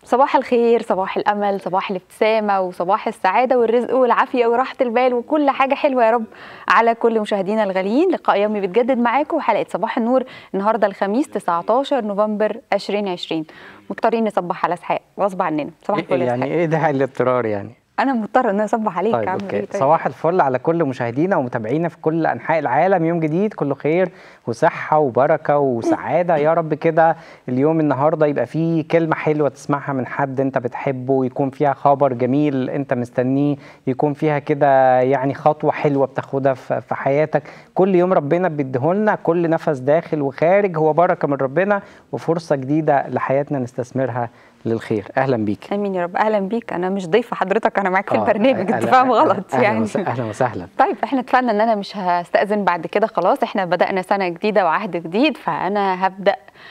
صباح الخير صباح الامل صباح الابتسامه وصباح السعاده والرزق والعافيه وراحه البال وكل حاجه حلوه يا رب على كل مشاهدينا الغاليين لقاء يومي بيتجدد معاكم حلقه صباح النور النهارده الخميس 19 نوفمبر 2020 مضطرين نصبح على اسحاق غصب عننا صباح الفل يا يعني إسحاق. ايه ده الاضطرار يعني انا مضطره ان انا اصبح عليك طيب اعمل اوكي ايه طيب صباح الفل على كل مشاهدينا ومتابعينا في كل انحاء العالم يوم جديد كله خير وصحه وبركه وسعاده يا رب كده اليوم النهارده يبقى فيه كلمه حلوه تسمعها من حد انت بتحبه يكون فيها خبر جميل انت مستنيه يكون فيها كده يعني خطوه حلوه بتاخدها في في حياتك كل يوم ربنا بيديهولنا كل نفس داخل وخارج هو بركه من ربنا وفرصه جديده لحياتنا نستثمرها للخير اهلا بيك امين يا رب اهلا بيك انا مش ضيفه حضرتك انا معاك في آه، البرنامج انت أهلا- فاهم غلط أهلا يعني وس- اهلا وسهلا طيب احنا اتفقنا ان انا مش هستأذن بعد كده خلاص احنا بدأنا سنة جديدة وعهد جديد فانا هبدأ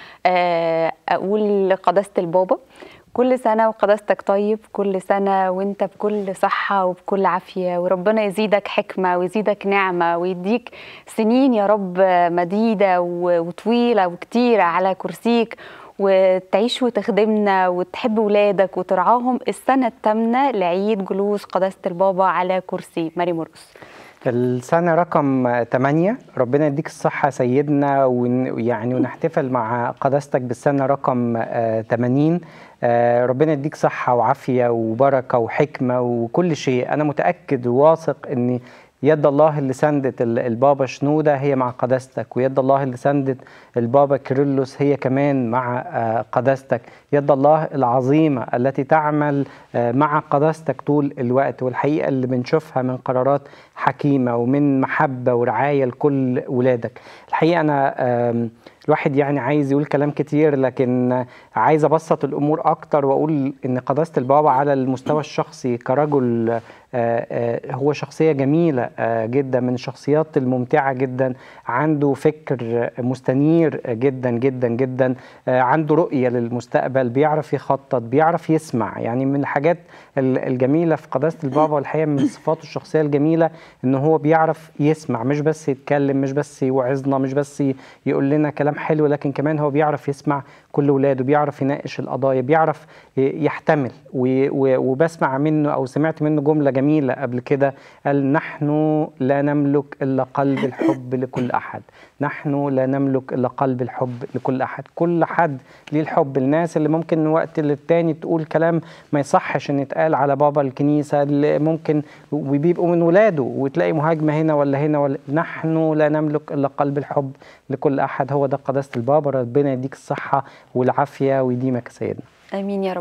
آه، اقول لقداسة البابا كل سنة وقداستك طيب كل سنة وانت بكل صحة وبكل عافية وربنا يزيدك حكمة ويزيدك نعمة ويديك سنين يا رب مديدة و- وطويلة وكتيرة على كرسيك وتعيش وتخدمنا وتحب ولادك وترعاهم السنة الثامنة لعيد جلوس قداسة البابا على كرسي ماري مرقس السنة رقم 8 ربنا يديك الصحة سيدنا ويعني ونحتفل مع قداستك بالسنة رقم آه، 80 آه، ربنا يديك صحة وعافية وبركة وحكمة وكل شيء أنا متأكد وواثق أن يد الله اللي سندت ال- البابا شنودة هي مع قداستك ويد الله اللي سندت البابا كيرلس هي كمان مع آه، قداستك يد الله العظيمة التي تعمل آه، مع قداستك طول الوقت والحقيقة اللي بنشوفها من قرارات حكيمة ومن محبة ورعاية لكل ولادك الحقيقة أنا آم، الواحد يعني عايز يقول كلام كتير لكن عايز أبسط الأمور أكتر وأقول إن قداسة البابا على المستوى الشخصي كرجل آه، آه، هو شخصية جميلة آه، جدا من الشخصيات الممتعة جدا عنده فكر مستنير جدا جدا جدا آه، عنده رؤية للمستقبل بيعرف يخطط بيعرف يسمع يعني من الحاجات ال- الجميلة في قداسة البابا والحقيقة من صفاته الشخصية الجميلة إن هو بيعرف يسمع مش بس يتكلم مش بس يوعظنا مش بس ي- يقول لنا كلام حلو لكن كمان هو بيعرف يسمع كل ولاده بيعرف يناقش القضايا بيعرف ي- يحتمل و- و- وبسمع منه أو سمعت منه جملة جميلة قبل كده قال نحن لا نملك إلا قلب الحب لكل أحد نحن لا نملك إلا قلب الحب لكل أحد كل حد ليه الحب الناس اللي ممكن من وقت للتاني تقول كلام ما يصحش ان يتقال على بابا الكنيسة اللي ممكن وبيبقوا من ولاده وتلاقي مهاجمة هنا ولا هنا ولا نحن لا نملك إلا قلب الحب لكل أحد هو ده قداسة البابا ربنا يديك الصحة والعافية ويديمك يا سيدنا امين يا رب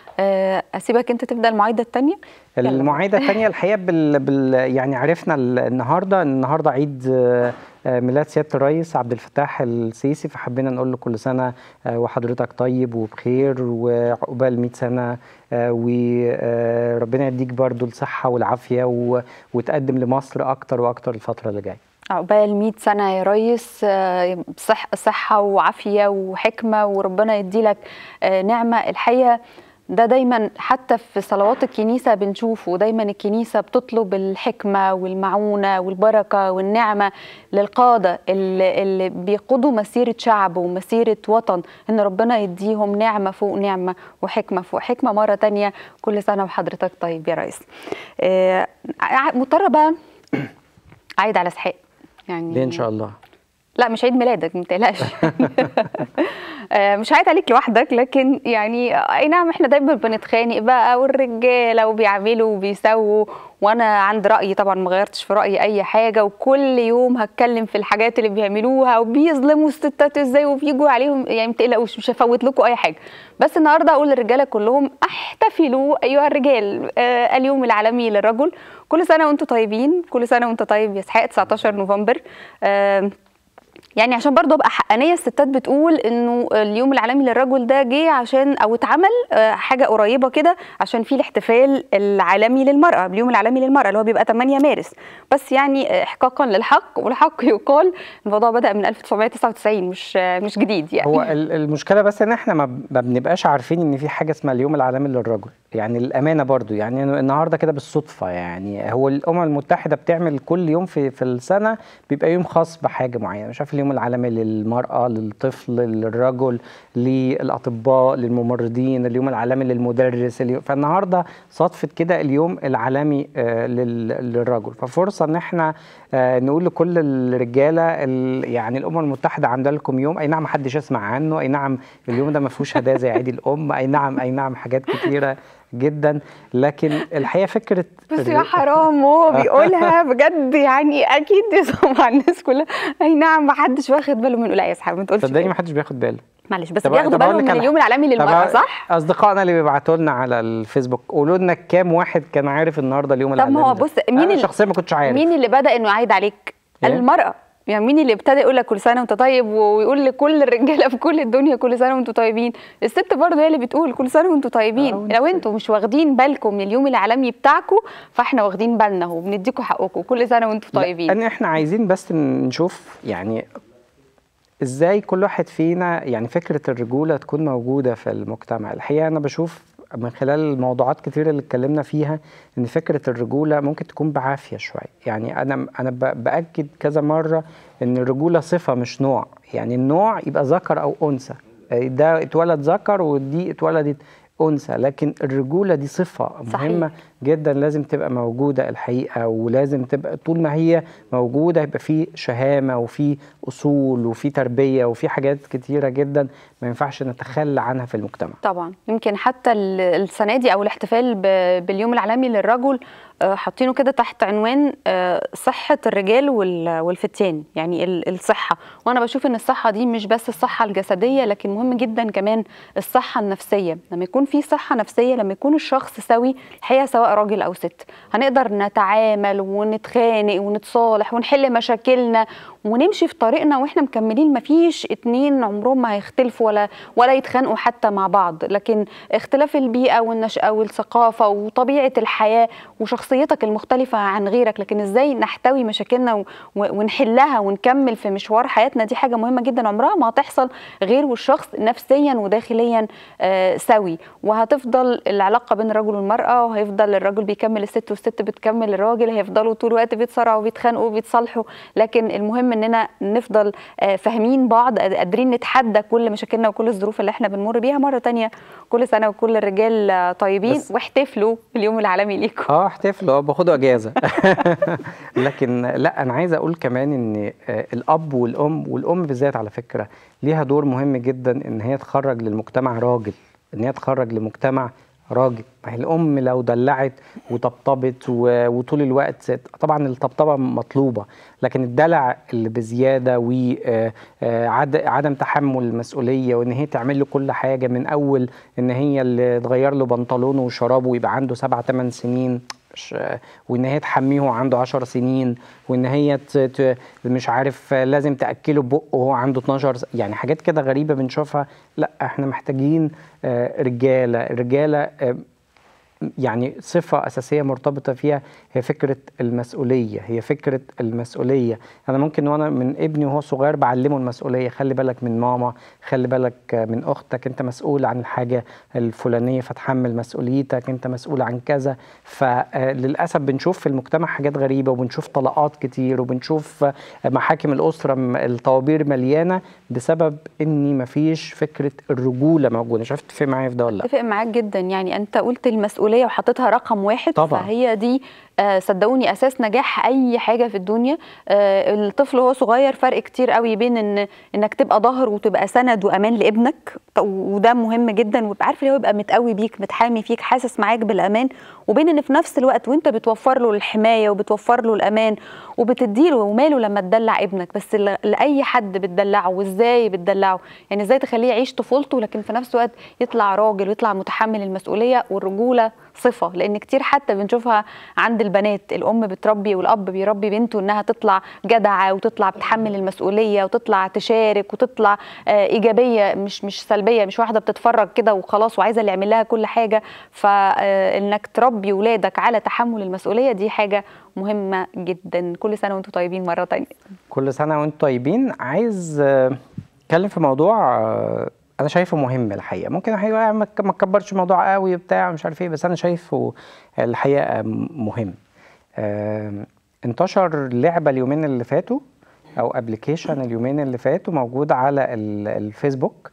آه، اسيبك انت تبدا المعايده الثانيه يلا. المعايدة الثانية الحقيقة بال... بال... يعني عرفنا ال- النهاردة النهاردة عيد آه، آه، ميلاد سيادة الرئيس عبد الفتاح السيسي فحبينا نقول له كل سنة آه، وحضرتك طيب وبخير وعقبال 100 سنة وربنا يديك برضو الصحة والعافية و... وتقدم لمصر أكتر وأكتر الفترة اللي جاية عقبال 100 سنه يا ريس آه، صح صحه وعافيه وحكمه وربنا يديلك آه، نعمه الحقيقه ده دايما حتى في صلوات الكنيسة بنشوفه دايما الكنيسة بتطلب الحكمة والمعونة والبركة والنعمة للقادة اللي, اللي بيقودوا مسيرة شعب ومسيرة وطن إن ربنا يديهم نعمة فوق نعمة وحكمة فوق حكمة مرة تانية كل سنة وحضرتك طيب يا ريس آه، ع- مضطرة بقى عايد على اسحاق يعني ليه إن شاء الله لا مش عيد ميلادك ما تقلقش آه، مش عيد عليك لوحدك لكن يعني اي نعم احنا دايما بنتخانق بقى والرجاله وبيعملوا وبيسووا وانا عندي رايي طبعا ما غيرتش في رايي اي حاجه وكل يوم هتكلم في الحاجات اللي بيعملوها وبيظلموا الستات ازاي وبيجوا عليهم يعني ما تقلقوش مش هفوت لكم اي حاجه بس النهارده اقول للرجاله كلهم احتفلوا ايها الرجال آه، اليوم العالمي للرجل كل سنه وانتم طيبين كل سنه وانت طيب يا اسحاق 19 نوفمبر آه، يعني عشان برضه ابقى حقانيه الستات بتقول انه اليوم العالمي للرجل ده جه عشان او اتعمل آه، حاجه قريبه كده عشان في الاحتفال العالمي للمراه اليوم العالمي للمراه اللي هو بيبقى 8 مارس بس يعني آه، احقاقا للحق والحق يقال الموضوع بدا من 1999 مش آه، مش جديد يعني هو ال- المشكلة بس إن إحنا ما ما بنبقاش عارفين إن في حاجة اسمها اليوم العالمي للرجل يعني الامانه برضو يعني النهارده كده بالصدفه يعني هو الامم المتحده بتعمل كل يوم في في السنه بيبقى يوم خاص بحاجه معينه مش عارف اليوم العالمي للمراه للطفل للرجل للاطباء للممرضين اليوم العالمي للمدرس اليوم فالنهارده صدفت كده اليوم العالمي آه، لل- للرجل ففرصه ان احنا آه، نقول لكل الرجاله ال- يعني الامم المتحده عامله لكم يوم اي نعم محدش يسمع عنه اي نعم اليوم ده ما فيهوش هدايا زي عيد الام اي نعم اي نعم حاجات كتيره جدا لكن الحقيقه فكره بس يا حرام هو بيقولها بجد يعني اكيد يسمع الناس كلها اي نعم ما حدش واخد باله منه لا يا صاحبي ما تقولش صدقني كده. ما حدش بياخد باله معلش بس طب- بياخدوا طب أقول بالهم لك من على اليوم العالمي للمرأة طب صح؟ اصدقائنا اللي بيبعتوا لنا على الفيسبوك قولوا لنا كام واحد كان عارف النهارده اليوم طب العالمي ما هو ده؟ بص مين انا اللي شخصيا ما كنتش عارف مين اللي بدأ انه يعيد عليك؟ إيه؟ المرأة يعني مين اللي ابتدى يقول لك كل سنة وانت طيب ويقول لكل الرجالة في كل الدنيا كل سنة وانتم طيبين الست برضه هي اللي بتقول كل سنة وانتم آه، طيبين وانت لو انتم مش واخدين بالكم من اليوم العالمي بتاعكم فاحنا واخدين بالنا وبنديكم حقكم كل سنة وانتم طيبين لان احنا عايزين بس نشوف يعني ازاي كل واحد فينا يعني فكره الرجوله تكون موجوده في المجتمع الحقيقه انا بشوف من خلال الموضوعات كتير اللي اتكلمنا فيها ان فكره الرجوله ممكن تكون بعافيه شويه يعني انا انا ب- باكد كذا مره ان الرجوله صفه مش نوع يعني النوع يبقى ذكر او انثى ده اتولد ذكر ودي اتولدت انثى لكن الرجوله دي صفه صحيح. مهمه جدا لازم تبقى موجوده الحقيقه ولازم تبقى طول ما هي موجوده يبقى في شهامه وفي اصول وفي تربيه وفي حاجات كتيره جدا ما ينفعش نتخلى عنها في المجتمع طبعا يمكن حتى ال- السنه دي او الاحتفال ب- باليوم العالمي للرجل آه، حاطينه كده تحت عنوان آه، صحه الرجال وال- والفتيان يعني ال- الصحه وانا بشوف ان الصحه دي مش بس الصحه الجسديه لكن مهم جدا كمان الصحه النفسيه لما يكون في صحه نفسيه لما يكون الشخص سوي الحقيقه سواء راجل او ست هنقدر نتعامل ونتخانق ونتصالح ونحل مشاكلنا ونمشي في طريقنا واحنا مكملين مفيش اتنين عمرهم ما هيختلفوا ولا ولا يتخانقوا حتى مع بعض لكن اختلاف البيئه والنشأه والثقافه وطبيعه الحياه وشخصيتك المختلفه عن غيرك لكن ازاي نحتوي مشاكلنا و- و- ونحلها ونكمل في مشوار حياتنا دي حاجه مهمه جدا عمرها ما هتحصل غير والشخص نفسيا وداخليا آه، سوي وهتفضل العلاقه بين الرجل والمراه وهيفضل الرجل بيكمل الست والست بتكمل الراجل هيفضلوا طول الوقت بيتصارعوا وبيتخانقوا وبيتصالحوا لكن المهم اننا نفضل آه، فاهمين بعض قاد- قادرين نتحدى كل مشاكلنا وكل الظروف اللي احنا بنمر بيها مره تانية كل سنه وكل الرجال آه، طيبين بس- واحتفلوا باليوم العالمي ليكم اه احتفلوا اه باخدوا اجازه لكن لا انا عايز اقول كمان ان آه، الاب والام والام بالذات على فكره ليها دور مهم جدا ان هي تخرج للمجتمع راجل ان هي تخرج لمجتمع راجل ما هي الام لو دلعت وطبطبت و- وطول الوقت طبعا الطبطبه مطلوبه لكن الدلع اللي بزياده وعدم تحمل المسؤوليه وان هي تعمل له كل حاجه من اول ان هي اللي تغير له بنطلونه وشرابه ويبقى عنده سبع ثمان سنين مش وان هي تحميه وهو عنده 10 سنين وان هي ت... ت... مش عارف لازم تاكله بقه وهو عنده 12 س- يعني حاجات كده غريبه بنشوفها لا احنا محتاجين آه، رجاله رجاله آه، يعني صفة أساسية مرتبطة فيها هي فكرة المسؤولية هي فكرة المسؤولية أنا ممكن وأنا من ابني وهو صغير بعلمه المسؤولية خلي بالك من ماما خلي بالك من أختك أنت مسؤول عن الحاجة الفلانية فتحمل مسؤوليتك أنت مسؤول عن كذا فللأسف بنشوف في المجتمع حاجات غريبة وبنشوف طلاقات كتير وبنشوف آه، محاكم الأسرة م- الطوابير مليانة بسبب إني مفيش فكرة الرجولة موجودة مش عارف تتفق معايا في ده ولا لا اتفق معاك جدا يعني انت قلت المسؤوليه وحطيتها رقم واحد طبعا. فهي دي آه، صدقوني اساس نجاح اي حاجه في الدنيا آه، الطفل وهو صغير فرق كتير قوي بين ان انك تبقى ظهر وتبقى سند وامان لابنك ط- وده مهم جدا ويبقى عارف اللي هو يبقى متقوي بيك متحامي فيك حاسس معاك بالامان وبين ان في نفس الوقت وانت بتوفر له الحمايه وبتوفر له الامان وبتديله وماله لما تدلع ابنك بس ل- لاي حد بتدلعه وازاي بتدلعه يعني ازاي تخليه يعيش طفولته لكن في نفس الوقت يطلع راجل ويطلع متحمل المسؤوليه والرجوله صفه لان كتير حتى بنشوفها عند البنات الام بتربي والاب بيربي بنته انها تطلع جدعه وتطلع بتحمل المسؤوليه وتطلع تشارك وتطلع آه، ايجابيه مش مش سلبيه مش واحده بتتفرج كده وخلاص وعايزه اللي يعمل لها كل حاجه فانك تربي ولادك على تحمل المسؤوليه دي حاجه مهمه جدا كل سنه وانتم طيبين مره تانية كل سنة وانتم طيبين عايز آه، اتكلم في موضوع آه، انا شايفه مهم الحقيقه ممكن الحقيقه ما ما تكبرش الموضوع قوي بتاع مش عارف ايه بس انا شايفه الحقيقه مهم آم، انتشر لعبه اليومين اللي فاتوا او ابلكيشن اليومين اللي فاتوا موجود على ال- الفيسبوك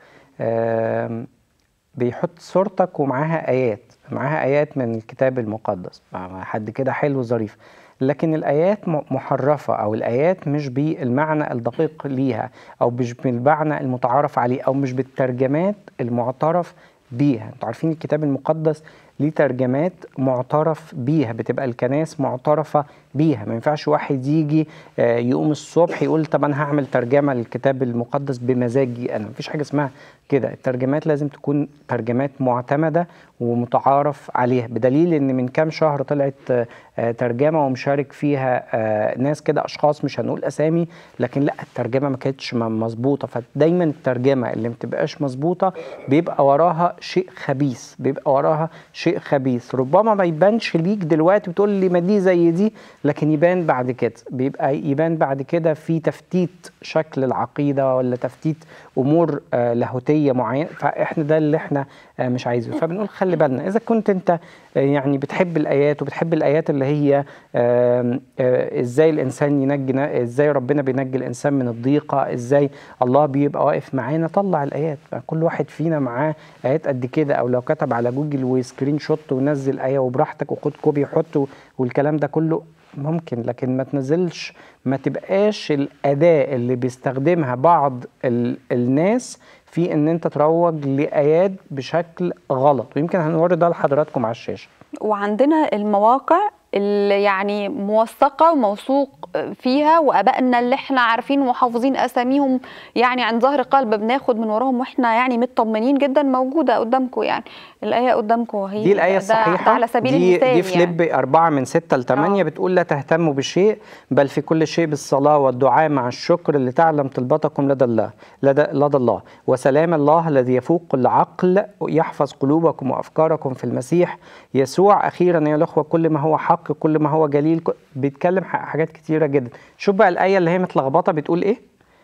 آم، بيحط صورتك ومعاها ايات معاها ايات من الكتاب المقدس مع حد كده حلو ظريف لكن الايات م- محرفه او الايات مش بالمعنى الدقيق ليها او مش بالمعنى المتعارف عليه او مش بالترجمات المعترف بيها انتوا عارفين الكتاب المقدس ليه ترجمات معترف بيها بتبقى الكنائس معترفة بيها ما ينفعش واحد يجي آه، يقوم الصبح يقول طب انا هعمل ترجمة للكتاب المقدس بمزاجي انا مفيش حاجة اسمها كده الترجمات لازم تكون ترجمات معتمدة ومتعارف عليها بدليل ان من كام شهر طلعت آه، آه، ترجمة ومشارك فيها آه، ناس كده اشخاص مش هنقول اسامي لكن لا الترجمة ما كانتش م- مظبوطة فدايما الترجمة اللي ما بتبقاش مظبوطة بيبقى وراها شيء خبيث بيبقى وراها شيء خبيث ربما ما يبانش ليك دلوقتي بتقول لي ما دي زي دي لكن يبان بعد كده بيبقى يبان بعد كده في تفتيت شكل العقيدة ولا تفتيت امور آه، لاهوتية معينة فاحنا ده اللي احنا آه، مش عايزه فبنقول خلي بالنا اذا كنت انت آه، يعني بتحب الايات وبتحب الايات اللي هي آم، آه، ازاي الانسان ينجي ازاي ربنا بينجي الانسان من الضيقه ازاي الله بيبقى واقف معانا طلع الايات كل واحد فينا معاه ايات قد كده او لو كتب على جوجل وسكرين شوت ونزل ايه وبراحتك وخد كوبي حطه والكلام ده كله ممكن لكن ما تنزلش ما تبقاش الاداه اللي بيستخدمها بعض ال الناس في ان انت تروج لايات بشكل غلط ويمكن هنوري ده لحضراتكم على الشاشه وعندنا المواقع اللي يعني موثقه وموثوق فيها وابائنا اللي احنا عارفين وحافظين اساميهم يعني عن ظهر قلب بناخد من وراهم واحنا يعني مطمنين جدا موجوده قدامكم يعني الايه قدامكم هي دي الآية ده- الصحيحة ده على سبيل دي المثال دي فيليب يعني. أربعة من ستة لثمانية آه. بتقول لا تهتموا بشيء بل في كل شيء بالصلاة والدعاء مع الشكر لتعلم طلبتكم لدى الله لدى, لدى الله وسلام الله الذي يفوق كل عقل يحفظ قلوبكم وأفكاركم في المسيح يسوع أخيرا يا الأخوة كل ما هو حق كل ما هو جليل ك- بيتكلم ح- حاجات كتيرة جدا شوف بقى الآية اللي هي متلخبطة بتقول إيه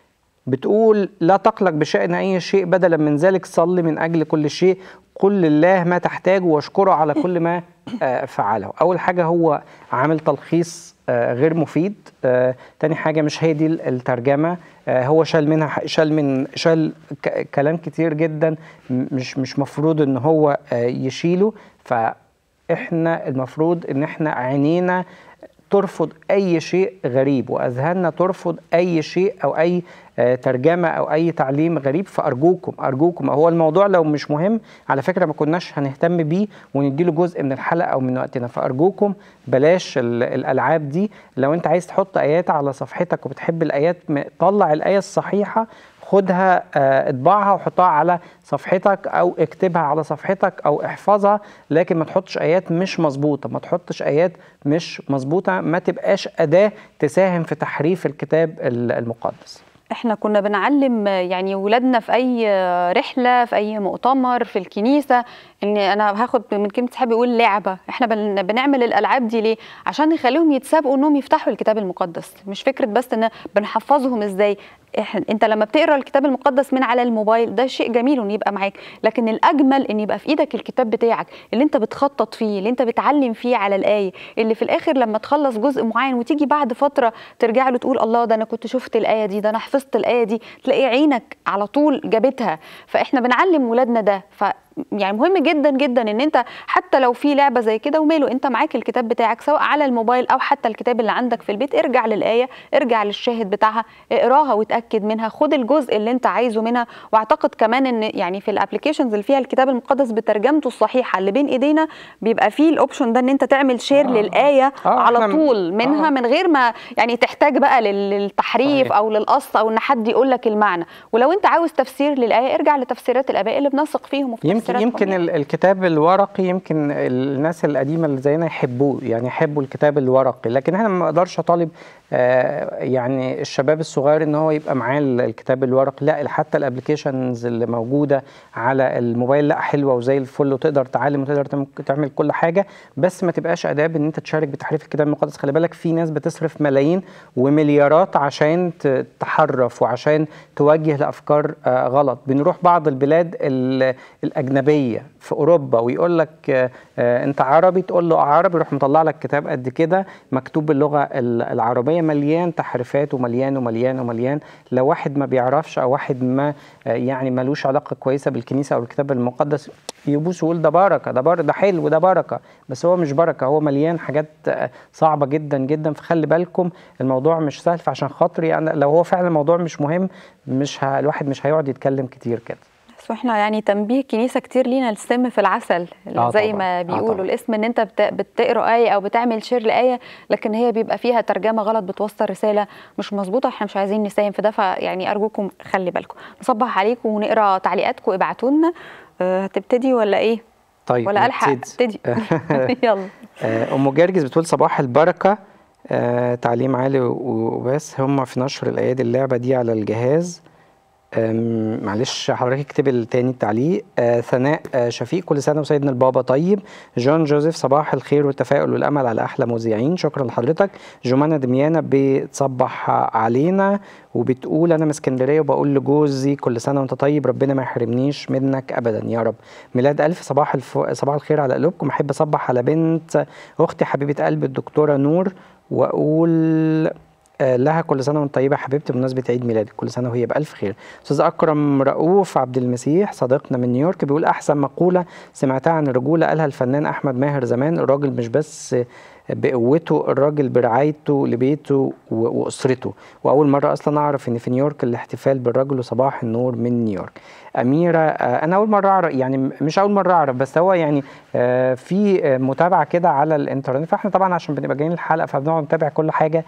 بتقول لا تقلق بشأن أي شيء بدلا من ذلك صل من أجل كل شيء قل لله ما تحتاج واشكره على كل ما آه، فعله أول حاجة هو عامل تلخيص آه، غير مفيد آه، تاني حاجة مش هي دي الترجمة آه، هو شال منها ح- شال من شال ك- كلام كتير جدا م- مش مش مفروض ان هو آه، يشيله فاحنا المفروض ان احنا عينينا ترفض اي شيء غريب واذهاننا ترفض اي شيء او اي آه، ترجمه او اي تعليم غريب فارجوكم ارجوكم هو الموضوع لو مش مهم على فكره ما كناش هنهتم بيه ونديله جزء من الحلقه او من وقتنا فارجوكم بلاش ال- الالعاب دي لو انت عايز تحط ايات على صفحتك وبتحب الايات م- طلع الايه الصحيحه خدها آه، اطبعها وحطها على صفحتك او اكتبها على صفحتك او احفظها لكن ما تحطش ايات مش مظبوطه ما تحطش ايات مش مظبوطه ما تبقاش اداه تساهم في تحريف الكتاب ال- المقدس احنا كنا بنعلم يعني ولادنا في اي رحله في اي مؤتمر في الكنيسه ان انا هاخد من كلمه صحابي يقول لعبه احنا بن- بنعمل الالعاب دي ليه عشان نخليهم يتسابقوا انهم يفتحوا الكتاب المقدس مش فكره بس ان بنحفظهم ازاي إحنا انت لما بتقرا الكتاب المقدس من على الموبايل ده شيء جميل انه يبقى معاك لكن الاجمل ان يبقى في ايدك الكتاب بتاعك اللي انت بتخطط فيه اللي انت بتعلم فيه على الايه اللي في الاخر لما تخلص جزء معين وتيجي بعد فتره ترجع له تقول الله ده انا كنت شفت الايه دي ده انا حفظت الايه دي تلاقي عينك على طول جابتها فاحنا بنعلم ولادنا ده ف يعني مهم جدا جدا ان انت حتى لو في لعبه زي كده وماله انت معاك الكتاب بتاعك سواء على الموبايل او حتى الكتاب اللي عندك في البيت ارجع للايه ارجع للشاهد بتاعها اقراها وتاكد منها خد الجزء اللي انت عايزه منها واعتقد كمان ان يعني في الابلكيشنز اللي فيها الكتاب المقدس بترجمته الصحيحه اللي بين ايدينا بيبقى فيه الاوبشن ده ان انت تعمل شير آه. للايه آه، على إحنا- طول منها آه. من غير ما يعني تحتاج بقى لل- للتحريف صحيح. او للقص او ان حد يقول لك المعنى ولو انت عاوز تفسير للايه ارجع لتفسيرات الاباء اللي بنثق فيهم وفي يمكن تأثيراتهم يمكن يعني. ال- الكتاب الورقي يمكن الناس القديمه اللي زينا يحبوه يعني يحبوا الكتاب الورقي لكن انا ما اقدرش اطالب آه، يعني الشباب الصغير ان هو يبقى معاه ال- الكتاب الورقي لا حتى الابلكيشنز اللي موجوده على الموبايل لا حلوه وزي الفل وتقدر تعلم وتقدر تعمل- تعمل كل حاجه بس ما تبقاش اداب ان انت تشارك بتحريف الكتاب المقدس خلي بالك في ناس بتصرف ملايين ومليارات عشان ت- تحرف وعشان توجه لافكار آه، غلط بنروح بعض البلاد ال- الاجنبيه في اوروبا ويقول لك آه، آه، انت عربي تقول له عربي يروح مطلع لك كتاب قد كده مكتوب باللغه ال- العربيه مليان تحريفات ومليان ومليان ومليان لو واحد ما بيعرفش او واحد ما آه، يعني ملوش علاقه كويسه بالكنيسه او الكتاب المقدس يبوس ويقول ده بركه ده بر ده حلو ده بركه بس هو مش بركه هو مليان حاجات آه، صعبه جدا جدا فخلي بالكم الموضوع مش سهل فعشان خاطري انا لو هو فعلا الموضوع مش مهم مش ه... الواحد مش هيقعد يتكلم كتير كده بس واحنا يعني تنبيه كنيسه كتير لينا السم في العسل آه زي طبعاً. ما آه بيقولوا طبعاً. الاسم ان انت بت- بتقرا ايه او بتعمل شير لايه لكن هي بيبقى فيها ترجمه غلط بتوصل رساله مش مظبوطه احنا مش عايزين نساهم في ده فيعني ارجوكم خلي بالكم نصبح عليكم ونقرا تعليقاتكم ابعتوا لنا أه هتبتدي ولا ايه طيب ولا الحق نبتدي. ابتدي يلا آه، ام جرجس بتقول صباح البركه آه، تعليم عالي و- وبس هم في نشر الايادي اللعبه دي على الجهاز آم، معلش حضرتك اكتب التاني التعليق آه، ثناء آه، شفيق كل سنه وسيدنا البابا طيب جون جوزيف صباح الخير والتفاؤل والامل على احلى مذيعين شكرا لحضرتك جمانة دميانة بتصبح علينا وبتقول انا من اسكندريه وبقول لجوزي كل سنه وانت طيب ربنا ما يحرمنيش منك ابدا يا رب ميلاد الف صباح الف... صباح الخير على قلوبكم احب اصبح على بنت اختي حبيبه قلبي الدكتوره نور واقول آه، لها كل سنه وانت طيبه يا حبيبتي بمناسبه عيد ميلادك كل سنه وهي بالف خير استاذ اكرم رؤوف عبد المسيح صديقنا من نيويورك بيقول احسن مقوله سمعتها عن الرجوله قالها الفنان احمد ماهر زمان الراجل مش بس بقوته الراجل برعايته لبيته و- واسرته واول مره اصلا اعرف ان في نيويورك الاحتفال بالرجل وصباح النور من نيويورك اميره آه، انا اول مره اعرف يعني م- مش اول مره اعرف بس هو يعني آه، في آه، متابعه كده على الانترنت فاحنا طبعا عشان بنبقى جايين الحلقه فبنقعد نتابع كل حاجه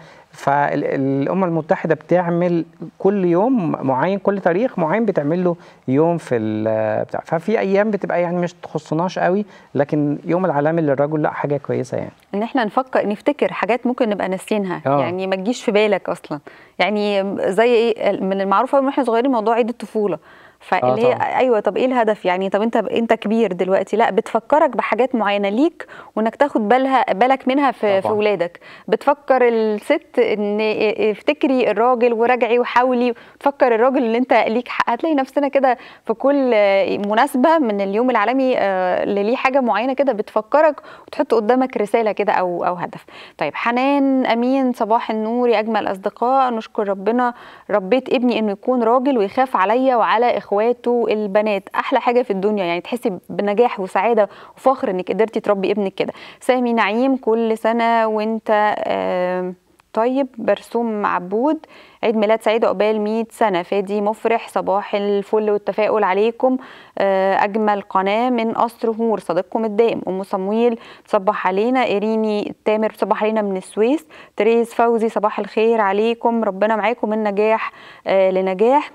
فالامم المتحده بتعمل كل يوم معين كل تاريخ معين بتعمل له يوم في ال- بتاع ففي ايام بتبقى يعني مش تخصناش قوي لكن يوم العالمي للرجل لا حاجه كويسه يعني ان احنا نفكر نفتكر حاجات ممكن نبقى ناسيينها آه. يعني ما تجيش في بالك اصلا يعني زي ايه من المعروف قوي واحنا صغيرين موضوع عيد الطفوله فاللي هي طبعاً. ايوه طب ايه الهدف يعني طب انت انت كبير دلوقتي لا بتفكرك بحاجات معينه ليك وانك تاخد بالها بالك منها في في طبعاً. ولادك بتفكر الست ان افتكري الراجل وراجعي وحاولي تفكر الراجل اللي انت ليك حق هتلاقي نفسنا كده في كل مناسبه من اليوم العالمي آه، اللي ليه حاجه معينه كده بتفكرك وتحط قدامك رساله كده او او هدف طيب حنان امين صباح النور يا اجمل اصدقاء نشكر ربنا ربيت ابني انه يكون راجل ويخاف عليا وعلى اخواته البنات احلى حاجه في الدنيا يعني تحسي بنجاح وسعاده وفخر انك قدرتي تربي ابنك كده سامي نعيم كل سنه وانت آه طيب برسوم عبود عيد ميلاد سعيد عقبال 100 سنة فادي مفرح صباح الفل والتفاؤل عليكم آه، أجمل قناة من قصر هور صديقكم الدائم أم صمويل تصبح علينا إيريني تامر تصبح علينا من السويس تريز فوزي صباح الخير عليكم ربنا معاكم من نجاح آه، لنجاح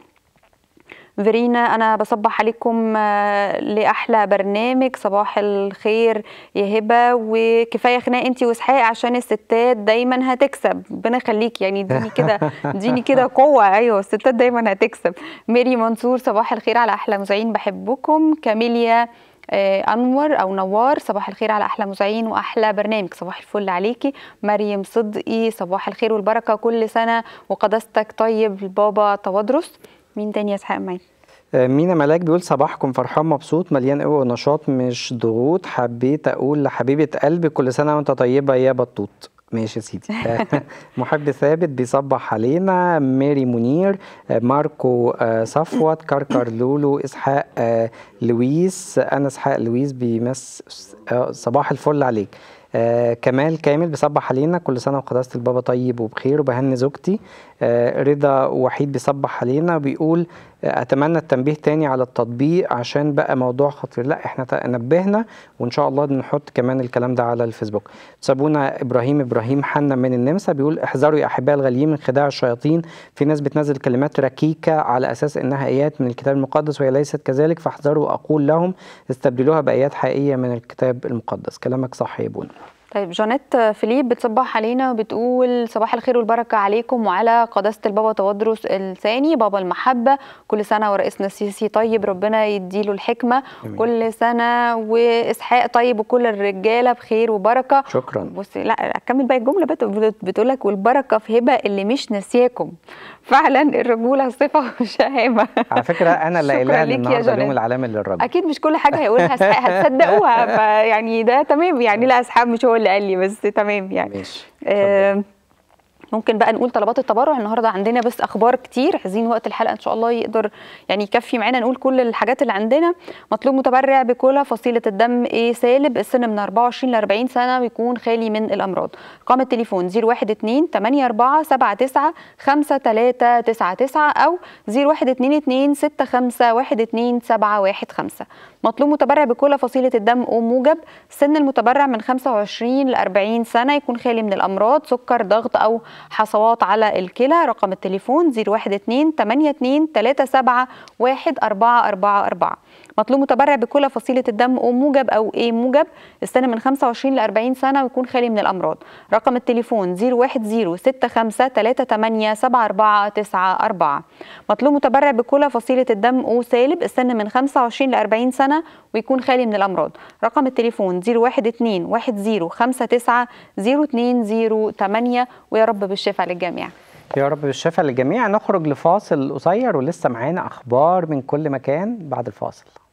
فيرينا انا بصبح عليكم آه، لاحلى برنامج صباح الخير يا هبه وكفايه خناق انت واسحاق عشان الستات دايما هتكسب ربنا يخليك يعني اديني كده اديني كده قوه ايوه الستات دايما هتكسب ميري منصور صباح الخير على احلى مذيعين بحبكم كاميليا آه، انور او نوار صباح الخير على احلى مذيعين واحلى برنامج صباح الفل عليكي مريم صدقي صباح الخير والبركه كل سنه وقداستك طيب البابا توادرس مين تاني يا اسحاق معانا آه، مينا ملاك بيقول صباحكم فرحان مبسوط مليان قوة ونشاط مش ضغوط حبيت أقول لحبيبة قلبي كل سنة وأنت طيبة يا بطوط ماشي يا سيدي محب ثابت بيصبح علينا ماري منير آه، ماركو آه، صفوت كركر لولو اسحاق آه، لويس انا اسحاق لويس بيمس آه، صباح الفل عليك آه كمال كامل بيصبح علينا كل سنه وقداسه البابا طيب وبخير وبهني زوجتي آه رضا وحيد بيصبح علينا وبيقول آه اتمنى التنبيه تاني على التطبيق عشان بقى موضوع خطير لا احنا ت- نبهنا وان شاء الله نحط كمان الكلام ده على الفيسبوك سابونا ابراهيم ابراهيم حنا من النمسا بيقول احذروا يا احبائي الغاليين من خداع الشياطين في ناس بتنزل كلمات ركيكه على اساس انها ايات من الكتاب المقدس وهي ليست كذلك فاحذروا اقول لهم استبدلوها بايات حقيقيه من الكتاب المقدس كلامك صح يا بونا طيب جانيت فيليب بتصبح علينا وبتقول صباح الخير والبركة عليكم وعلى قداسة البابا تودرس الثاني بابا المحبة كل سنة ورئيسنا السيسي طيب ربنا يديله الحكمة آمين. كل سنة وإسحاق طيب وكل الرجالة بخير وبركة شكرا بصي لا اكمل بقى الجمله بت- بت- بتقولك والبركه في هبه اللي مش ناسياكم فعلا الرجوله صفه وشهامه على فكره انا اللي شكراً قايلها ليك يا النهارده جنات. اليوم العالمي للرجل اكيد مش كل حاجه هيقولها اسحاق هتصدقوها فيعني ده تمام يعني لا اسحاق مش هو اللي قال لي بس تمام يعني ماشي آه، ممكن بقى نقول طلبات التبرع النهارده عندنا بس اخبار كتير عايزين وقت الحلقه ان شاء الله يقدر يعني يكفي معانا نقول كل الحاجات اللي عندنا مطلوب متبرع بكلى فصيله الدم ايه سالب السن من 24 ل 40 سنه ويكون خالي من الامراض رقم التليفون 012 84 79 5399 او 0122 65 715 مطلوب متبرع بكل فصيلة الدم أو موجب سن المتبرع من 25 ل 40 سنة يكون خالي من الأمراض سكر ضغط أو حصوات على الكلى رقم التليفون 012 82 37 1444 مطلوب متبرع بكل فصيلة الدم أو موجب أو A موجب السن من 25 ل 40 سنة ويكون خالي من الأمراض رقم التليفون 010 65 38 74 94 مطلوب متبرع بكل فصيلة الدم أو سالب السن من 25 ل 40 سنة ويكون خالي من الأمراض رقم التليفون 012 10 59 0208 ويا رب بالشفاء للجميع يا رب بالشفاء للجميع نخرج لفاصل قصير ولسه معانا اخبار من كل مكان بعد الفاصل